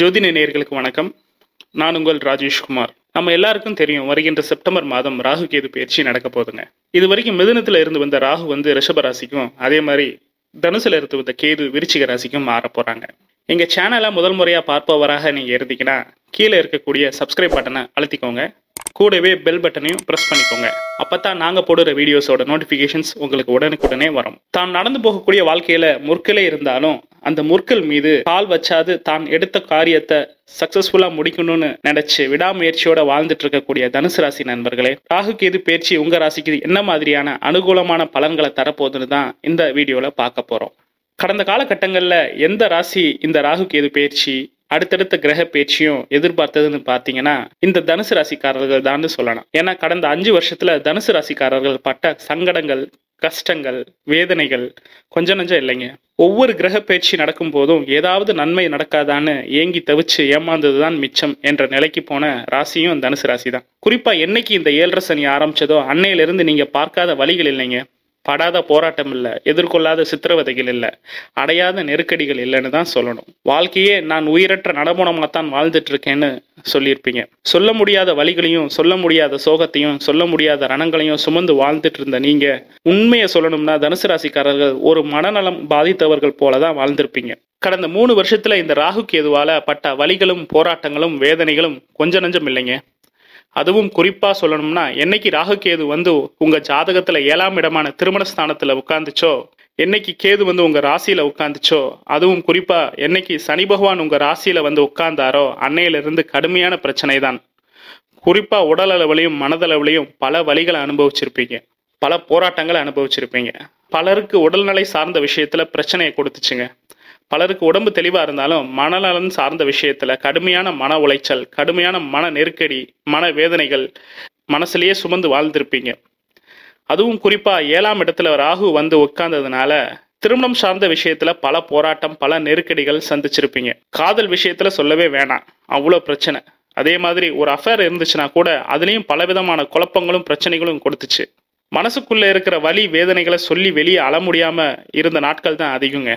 ஜோதிட நேயர்களுக்கு வணக்கம் நான் உங்கள் ராஜேஷ்குமார் நம்ம எல்லாருக்கும் தெரியும் வருகின்ற செப்டம்பர் மாதம் ராகு கேது பயிற்சி நடக்க போகுதுங்க இது வரைக்கும் மிதுனத்துல இருந்து வந்த ராகு வந்து ரிஷப ராசிக்கும் அதே மாதிரி தனுசுல இருந்து வந்த கேது விருச்சிக ராசிக்கும் மாற போறாங்க எங்க சேனலை முதல் முறையா பார்ப்பவராக நீங்க இருந்தீங்கன்னா கீழே இருக்கக்கூடிய சப்ஸ்கிரைப் பட்டனை அழுத்திக்கோங்க கூடவே பெல் பட்டனையும் ப்ரெஸ் பண்ணிக்கோங்க அப்பதான் நாங்க போடுற வீடியோஸோட நோட்டிபிகேஷன்ஸ் உங்களுக்கு உடனுக்குடனே வரும் தான் நடந்து போகக்கூடிய வாழ்க்கையில முற்களே இருந்தாலும் அந்த முற்கள் மீது கால் வச்சாது தான் எடுத்த காரியத்தை சக்சஸ்ஃபுல்லா முடிக்கணும்னு நினைச்சு விடாமுயற்சியோட வாழ்ந்துட்டு இருக்கக்கூடிய தனுசு ராசி நண்பர்களே ராகு கேது பயிற்சி உங்க ராசிக்கு என்ன மாதிரியான அனுகூலமான பலன்களை தரப்போகுதுன்னு தான் இந்த வீடியோல பார்க்க போறோம் கடந்த காலகட்டங்களில் எந்த ராசி இந்த ராகு கேது பயிற்சி அடுத்தடுத்த கிரக பயிற்சியும் எதிர்பார்த்ததுன்னு பார்த்தீங்கன்னா இந்த தனுசு ராசிக்காரர்கள் தான் சொல்லலாம் ஏன்னா கடந்த அஞ்சு வருஷத்துல தனுசு ராசிக்காரர்கள் பட்ட சங்கடங்கள் கஷ்டங்கள் வேதனைகள் கொஞ்சம் நஞ்சம் இல்லைங்க ஒவ்வொரு கிரக பயிற்சி நடக்கும் போதும் ஏதாவது நன்மை நடக்காதான்னு ஏங்கி தவிச்சு ஏமாந்ததுதான் மிச்சம் என்ற நிலைக்கு போன ராசியும் தனுசு ராசி தான் குறிப்பா என்னைக்கு இந்த ஏழரை சனி ஆரம்பிச்சதோ அன்னையிலிருந்து நீங்க பார்க்காத வழிகள் இல்லைங்க படாத போராட்டம் இல்லை எதிர்கொள்ளாத சித்திரவதைகள் இல்லை அடையாத நெருக்கடிகள் இல்லைன்னு தான் சொல்லணும் வாழ்க்கையே நான் உயிரற்ற நடமுனமாக தான் வாழ்ந்துட்டு இருக்கேன்னு சொல்லியிருப்பீங்க சொல்ல முடியாத வழிகளையும் சொல்ல முடியாத சோகத்தையும் சொல்ல முடியாத ரணங்களையும் சுமந்து வாழ்ந்துட்டு இருந்த நீங்க உண்மையை சொல்லணும்னா தனுசு ராசிக்காரர்கள் ஒரு மனநலம் பாதித்தவர்கள் போல தான் வாழ்ந்திருப்பீங்க கடந்த மூணு வருஷத்துல இந்த ராகு கேதுவால பட்ட வலிகளும் போராட்டங்களும் வேதனைகளும் கொஞ்ச நஞ்சம் இல்லைங்க அதுவும் குறிப்பா சொல்லணும்னா என்னைக்கு ராகு கேது வந்து உங்க ஜாதகத்துல ஏழாம் இடமான திருமண ஸ்தானத்துல உட்கார்ந்துச்சோ என்னைக்கு கேது வந்து உங்க ராசியில உட்கார்ந்துச்சோ அதுவும் குறிப்பா என்னைக்கு சனி பகவான் உங்க ராசியில வந்து உட்கார்ந்தாரோ அன்னையிலிருந்து கடுமையான பிரச்சனை தான் குறிப்பா உடல் அளவுலையும் மனதளவுலையும் பல வழிகளை அனுபவிச்சிருப்பீங்க பல போராட்டங்களை அனுபவிச்சிருப்பீங்க பலருக்கு உடல்நிலை சார்ந்த விஷயத்துல பிரச்சனையை கொடுத்துச்சுங்க பலருக்கு உடம்பு தெளிவாக இருந்தாலும் மனநலன் சார்ந்த விஷயத்தில் கடுமையான மன உளைச்சல் கடுமையான மன நெருக்கடி மன வேதனைகள் மனசுலயே சுமந்து வாழ்ந்திருப்பீங்க அதுவும் குறிப்பாக ஏழாம் இடத்துல ராகு வந்து உட்கார்ந்ததுனால திருமணம் சார்ந்த விஷயத்துல பல போராட்டம் பல நெருக்கடிகள் சந்திச்சிருப்பீங்க காதல் விஷயத்துல சொல்லவே வேணாம் அவ்வளோ பிரச்சனை அதே மாதிரி ஒரு அஃபேர் இருந்துச்சுன்னா கூட அதுலேயும் பலவிதமான குழப்பங்களும் பிரச்சனைகளும் கொடுத்துச்சு மனசுக்குள்ள இருக்கிற வலி வேதனைகளை சொல்லி வெளியே அழ முடியாம இருந்த நாட்கள் தான் அதிகங்க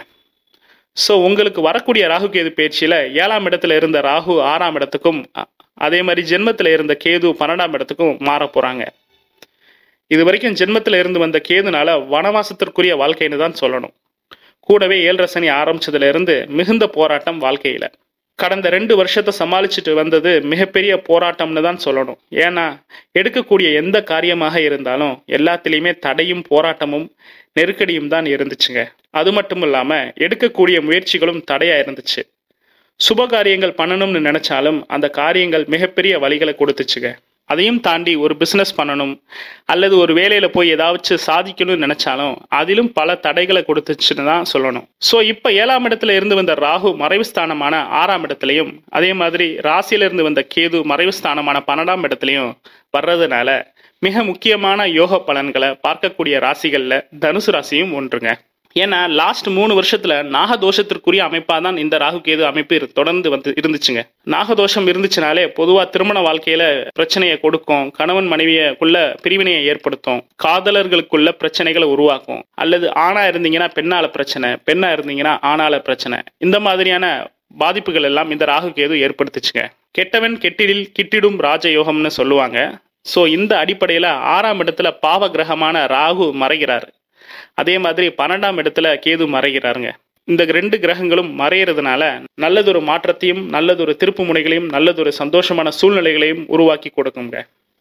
ஸோ உங்களுக்கு வரக்கூடிய ராகு கேது பயிற்சியில் ஏழாம் இடத்துல இருந்த ராகு ஆறாம் இடத்துக்கும் அ- அதே மாதிரி ஜென்மத்தில் இருந்த கேது பன்னெண்டாம் இடத்துக்கும் மாற போகிறாங்க இது வரைக்கும் ஜென்மத்தில் இருந்து வந்த கேதுனால வனவாசத்திற்குரிய வாழ்க்கைன்னு தான் சொல்லணும் கூடவே ஏழரை சனி ஆரம்பிச்சதுல இருந்து மிகுந்த போராட்டம் வாழ்க்கையில் கடந்த ரெண்டு வருஷத்தை சமாளிச்சுட்டு வந்தது மிகப்பெரிய போராட்டம்னு தான் சொல்லணும் ஏன்னா எடுக்கக்கூடிய எந்த காரியமாக இருந்தாலும் எல்லாத்துலேயுமே தடையும் போராட்டமும் நெருக்கடியும் தான் இருந்துச்சுங்க அது மட்டும் இல்லாம எடுக்கக்கூடிய முயற்சிகளும் தடையா இருந்துச்சு சுப காரியங்கள் பண்ணணும்னு நினைச்சாலும் அந்த காரியங்கள் மிகப்பெரிய வழிகளை கொடுத்துச்சுங்க அதையும் தாண்டி ஒரு பிசினஸ் பண்ணணும் அல்லது ஒரு வேலையில போய் ஏதாச்சும் சாதிக்கணும்னு நினைச்சாலும் அதிலும் பல தடைகளை கொடுத்துச்சுன்னு தான் சொல்லணும் ஸோ இப்போ ஏழாம் இடத்துல இருந்து வந்த ராகு மறைவு ஸ்தானமான ஆறாம் இடத்துலையும் அதே மாதிரி ராசியில இருந்து வந்த கேது மறைவு ஸ்தானமான பன்னெண்டாம் இடத்துலையும் வர்றதுனால மிக முக்கியமான யோக பலன்களை பார்க்கக்கூடிய ராசிகள்ல தனுசு ராசியும் ஒன்றுங்க ஏன்னா லாஸ்ட் மூணு வருஷத்துல நாகதோஷத்திற்குரிய அமைப்பா தான் இந்த ராகு கேது அமைப்பு இரு- தொடர்ந்து வந்து இருந்துச்சுங்க நாகதோஷம் இருந்துச்சுனாலே பொதுவா திருமண வாழ்க்கையில பிரச்சனையை கொடுக்கும் கணவன் மனைவியக்குள்ள பிரிவினையை ஏற்படுத்தும் காதலர்களுக்குள்ள பிரச்சனைகளை உருவாக்கும் அல்லது ஆணா இருந்தீங்கன்னா பெண்ணால பிரச்சனை பெண்ணா இருந்தீங்கன்னா ஆணால பிரச்சனை இந்த மாதிரியான பாதிப்புகள் எல்லாம் இந்த ராகு கேது ஏற்படுத்துச்சுங்க கெட்டவன் கெட்டிடில் கிட்டிடும் ராஜயோகம்னு சொல்லுவாங்க ஸோ இந்த அடிப்படையில் ஆறாம் இடத்துல பாவ கிரகமான ராகு மறைகிறார் அதே மாதிரி பன்னெண்டாம் இடத்துல கேது மறைகிறாருங்க இந்த ரெண்டு கிரகங்களும் மறையிறதுனால நல்லதொரு மாற்றத்தையும் நல்லதொரு திருப்பு முனைகளையும் நல்லதொரு சந்தோஷமான சூழ்நிலைகளையும் உருவாக்கி கொடுக்குங்க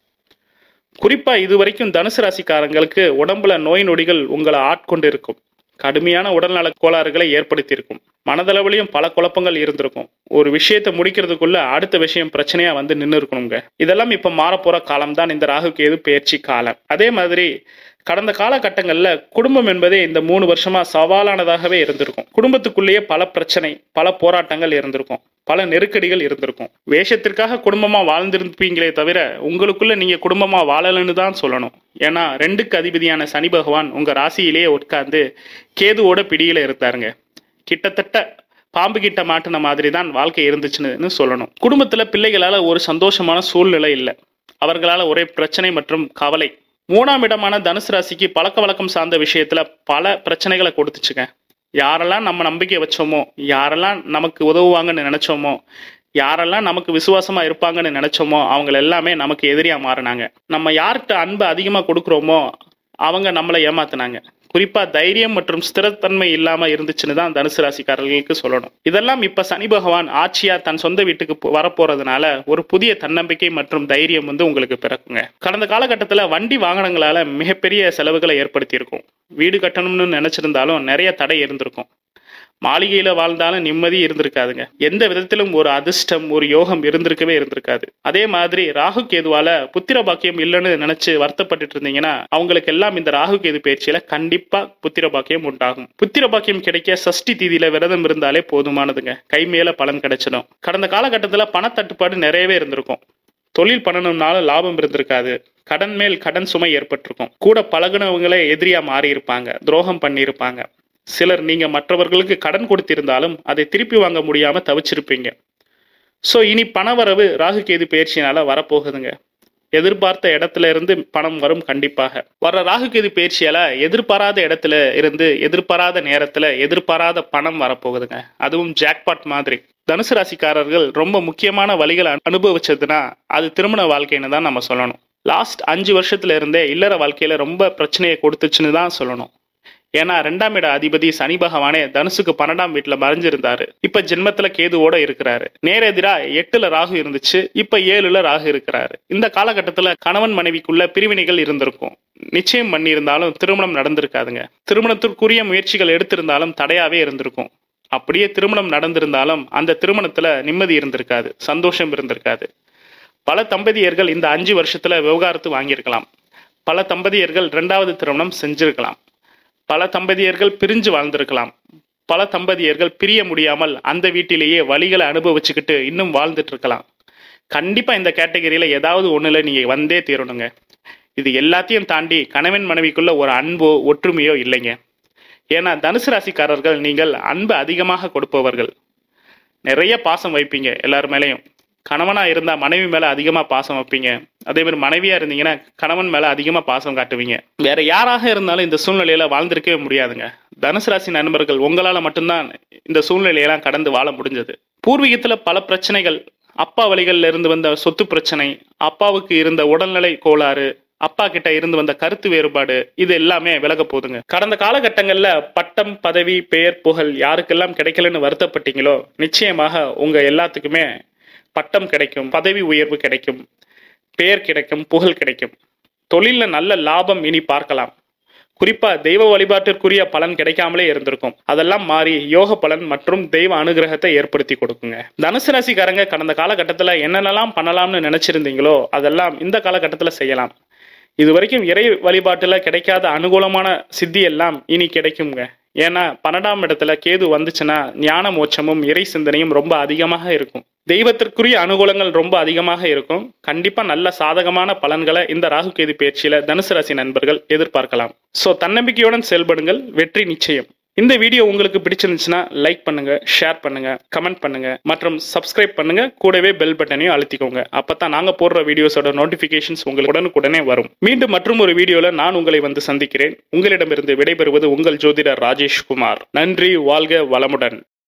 குறிப்பா இது வரைக்கும் தனுசு ராசிக்காரங்களுக்கு உடம்புல நோய் நொடிகள் உங்களை ஆட்கொண்டு இருக்கும் கடுமையான உடல்நல கோளாறுகளை ஏற்படுத்தியிருக்கும் மனதளவுலையும் பல குழப்பங்கள் இருந்திருக்கும் ஒரு விஷயத்தை முடிக்கிறதுக்குள்ள அடுத்த விஷயம் பிரச்சனையா வந்து நின்று இருக்கணுங்க இதெல்லாம் இப்ப மாறப்போற காலம் தான் இந்த ராகு கேது பயிற்சி காலம் அதே மாதிரி கடந்த காலகட்டங்கள்ல குடும்பம் என்பதே இந்த மூணு வருஷமா சவாலானதாகவே இருந்திருக்கும் குடும்பத்துக்குள்ளேயே பல பிரச்சனை பல போராட்டங்கள் இருந்திருக்கும் பல நெருக்கடிகள் இருந்திருக்கும் வேஷத்திற்காக குடும்பமா வாழ்ந்திருப்பீங்களே தவிர உங்களுக்குள்ள நீங்க குடும்பமா வாழலன்னு தான் சொல்லணும் ஏன்னா ரெண்டுக்கு அதிபதியான சனி பகவான் உங்க ராசியிலேயே உட்கார்ந்து கேதுவோட பிடியில இருந்தாருங்க கிட்டத்தட்ட பாம்பு கிட்ட மாட்டின மாதிரி தான் வாழ்க்கை இருந்துச்சுன்னு சொல்லணும் குடும்பத்துல பிள்ளைகளால ஒரு சந்தோஷமான சூழ்நிலை இல்லை அவர்களால ஒரே பிரச்சனை மற்றும் கவலை மூணாம் இடமான தனுசு ராசிக்கு பழக்க வழக்கம் சார்ந்த விஷயத்துல பல பிரச்சனைகளை கொடுத்துச்சுங்க யாரெல்லாம் நம்ம நம்பிக்கை வச்சோமோ யாரெல்லாம் நமக்கு உதவுவாங்கன்னு நினைச்சோமோ யாரெல்லாம் நமக்கு விசுவாசமா இருப்பாங்கன்னு நினைச்சோமோ அவங்க எல்லாமே நமக்கு எதிரியா மாறினாங்க நம்ம யார்கிட்ட அன்பை அதிகமா கொடுக்குறோமோ அவங்க நம்மளை ஏமாத்துனாங்க குறிப்பா தைரியம் மற்றும் ஸ்திரத்தன்மை இல்லாம இருந்துச்சுன்னு தான் தனுசு ராசிக்காரர்களுக்கு சொல்லணும் இதெல்லாம் இப்ப சனி பகவான் ஆட்சியா தன் சொந்த வீட்டுக்கு போ- வரப்போறதுனால ஒரு புதிய தன்னம்பிக்கை மற்றும் தைரியம் வந்து உங்களுக்கு பிறக்குங்க கடந்த காலகட்டத்தில் வண்டி வாகனங்களால மிகப்பெரிய செலவுகளை ஏற்படுத்தியிருக்கும் வீடு கட்டணும்னு நினைச்சிருந்தாலும் நிறைய தடை இருந்திருக்கும் மாளிகையில வாழ்ந்தாலும் நிம்மதி இருந்திருக்காதுங்க எந்த விதத்திலும் ஒரு அதிர்ஷ்டம் ஒரு யோகம் இருந்திருக்கவே இருந்திருக்காது அதே மாதிரி ராகு கேதுவால புத்திர பாக்கியம் இல்லைன்னு நினைச்சு வருத்தப்பட்டுட்டு இருந்தீங்கன்னா அவங்களுக்கு எல்லாம் இந்த ராகு கேது பயிற்சியில கண்டிப்பா புத்திர பாக்கியம் உண்டாகும் புத்திர பாக்கியம் கிடைக்க சஷ்டி தீதியில விரதம் இருந்தாலே போதுமானதுங்க கை மேல பலன் கிடைச்சிடும் கடந்த காலகட்டத்துல பணத்தட்டுப்பாடு நிறையவே இருந்திருக்கும் தொழில் பண்ணணும்னாலும் லாபம் இருந்திருக்காது கடன் மேல் கடன் சுமை ஏற்பட்டிருக்கும் கூட பழகுனவங்களே எதிரியா மாறி இருப்பாங்க துரோகம் பண்ணியிருப்பாங்க சிலர் நீங்க மற்றவர்களுக்கு கடன் கொடுத்திருந்தாலும் அதை திருப்பி வாங்க முடியாம தவிச்சிருப்பீங்க ஸோ இனி பணவரவு ராகு கேது பயிற்சியினால வரப்போகுதுங்க எதிர்பார்த்த இடத்துல இருந்து பணம் வரும் கண்டிப்பாக வர ராகு கேது பயிற்சியால எதிர்பாராத இடத்துல இருந்து எதிர்பாராத நேரத்துல எதிர்பாராத பணம் வரப்போகுதுங்க அதுவும் ஜாக்பாட் மாதிரி தனுசு ராசிக்காரர்கள் ரொம்ப முக்கியமான வழிகளை அனுபவிச்சதுன்னா அது திருமண வாழ்க்கைன்னு தான் நம்ம சொல்லணும் லாஸ்ட் அஞ்சு வருஷத்துல இருந்தே இல்லற வாழ்க்கையில ரொம்ப பிரச்சனையை கொடுத்துச்சுன்னு தான் சொல்லணும் ஏன்னா ரெண்டாம் இட அதிபதி சனி பகவானே தனுசுக்கு பன்னெண்டாம் வீட்டுல மறைஞ்சிருந்தாரு இப்ப ஜென்மத்துல கேதுவோட இருக்கிறாரு நேரெதிரா எட்டுல ராகு இருந்துச்சு இப்ப ஏழுல ராகு இருக்கிறாரு இந்த காலகட்டத்துல கணவன் மனைவிக்குள்ள பிரிவினைகள் இருந்திருக்கும் நிச்சயம் பண்ணியிருந்தாலும் திருமணம் நடந்திருக்காதுங்க திருமணத்திற்குரிய முயற்சிகள் எடுத்திருந்தாலும் தடையாவே இருந்திருக்கும் அப்படியே திருமணம் நடந்திருந்தாலும் அந்த திருமணத்துல நிம்மதி இருந்திருக்காது சந்தோஷம் இருந்திருக்காது பல தம்பதியர்கள் இந்த அஞ்சு வருஷத்துல விவகாரத்து வாங்கியிருக்கலாம் பல தம்பதியர்கள் ரெண்டாவது திருமணம் செஞ்சிருக்கலாம் பல தம்பதியர்கள் பிரிஞ்சு வாழ்ந்திருக்கலாம் பல தம்பதியர்கள் பிரிய முடியாமல் அந்த வீட்டிலேயே வழிகளை அனுபவிச்சுக்கிட்டு இன்னும் வாழ்ந்துட்டு இருக்கலாம் கண்டிப்பா இந்த கேட்டகரியில ஏதாவது ஒண்ணுல நீங்க வந்தே தீரணுங்க இது எல்லாத்தையும் தாண்டி கணவன் மனைவிக்குள்ள ஒரு அன்போ ஒற்றுமையோ இல்லைங்க ஏன்னா தனுசு ராசிக்காரர்கள் நீங்கள் அன்பு அதிகமாக கொடுப்பவர்கள் நிறைய பாசம் வைப்பீங்க எல்லார் மேலேயும் கணவனா இருந்தா மனைவி மேல அதிகமா பாசம் வைப்பீங்க அதே மாதிரி மனைவியா இருந்தீங்கன்னா கணவன் மேல அதிகமா பாசம் காட்டுவீங்க வேற யாராக இருந்தாலும் இந்த சூழ்நிலையில வாழ்ந்திருக்கவே முடியாதுங்க தனுசு ராசி நண்பர்கள் உங்களால மட்டும்தான் இந்த சூழ்நிலையெல்லாம் கடந்து வாழ முடிஞ்சது பூர்வீகத்துல பல பிரச்சனைகள் அப்பா வழிகள்ல இருந்து வந்த சொத்து பிரச்சனை அப்பாவுக்கு இருந்த உடல்நிலை கோளாறு அப்பா கிட்ட இருந்து வந்த கருத்து வேறுபாடு இது எல்லாமே விலக போகுதுங்க கடந்த காலகட்டங்கள்ல பட்டம் பதவி பெயர் புகழ் யாருக்கெல்லாம் கிடைக்கலன்னு வருத்தப்பட்டீங்களோ நிச்சயமாக உங்க எல்லாத்துக்குமே பட்டம் கிடைக்கும் பதவி உயர்வு கிடைக்கும் பெயர் கிடைக்கும் புகழ் கிடைக்கும் தொழில்ல நல்ல லாபம் இனி பார்க்கலாம் குறிப்பா தெய்வ வழிபாட்டிற்குரிய பலன் கிடைக்காமலே இருந்திருக்கும் அதெல்லாம் மாறி யோக பலன் மற்றும் தெய்வ அனுகிரகத்தை ஏற்படுத்தி கொடுக்குங்க தனுசு ராசிக்காரங்க கடந்த காலகட்டத்துல என்னென்னலாம் பண்ணலாம்னு நினைச்சிருந்தீங்களோ அதெல்லாம் இந்த காலகட்டத்துல செய்யலாம் இது வரைக்கும் இறை வழிபாட்டுல கிடைக்காத அனுகூலமான சித்தி எல்லாம் இனி கிடைக்குங்க ஏன்னா பன்னெண்டாம் இடத்துல கேது வந்துச்சுன்னா ஞான மோட்சமும் இறை சிந்தனையும் ரொம்ப அதிகமாக இருக்கும் தெய்வத்திற்குரிய அனுகூலங்கள் ரொம்ப அதிகமாக இருக்கும் கண்டிப்பா நல்ல சாதகமான பலன்களை இந்த ராகு கேது பயிற்சியில தனுசு ராசி நண்பர்கள் எதிர்பார்க்கலாம் சோ தன்னம்பிக்கையுடன் செயல்படுங்கள் வெற்றி நிச்சயம் இந்த வீடியோ உங்களுக்கு பிடிச்சிருந்துச்சுன்னா லைக் பண்ணுங்க ஷேர் பண்ணுங்க கமெண்ட் பண்ணுங்க மற்றும் சப்ஸ்கிரைப் பண்ணுங்க கூடவே பெல் பட்டனையும் அழுத்திக்கோங்க அப்பதான் நாங்க போடுற வீடியோஸோட நோட்டிபிகேஷன்ஸ் உங்களுக்கு உடனுக்குடனே வரும் மீண்டும் மற்றும் ஒரு வீடியோல நான் உங்களை வந்து சந்திக்கிறேன் உங்களிடமிருந்து விடைபெறுவது உங்கள் ஜோதிடர் ராஜேஷ் குமார் நன்றி வாழ்க வளமுடன்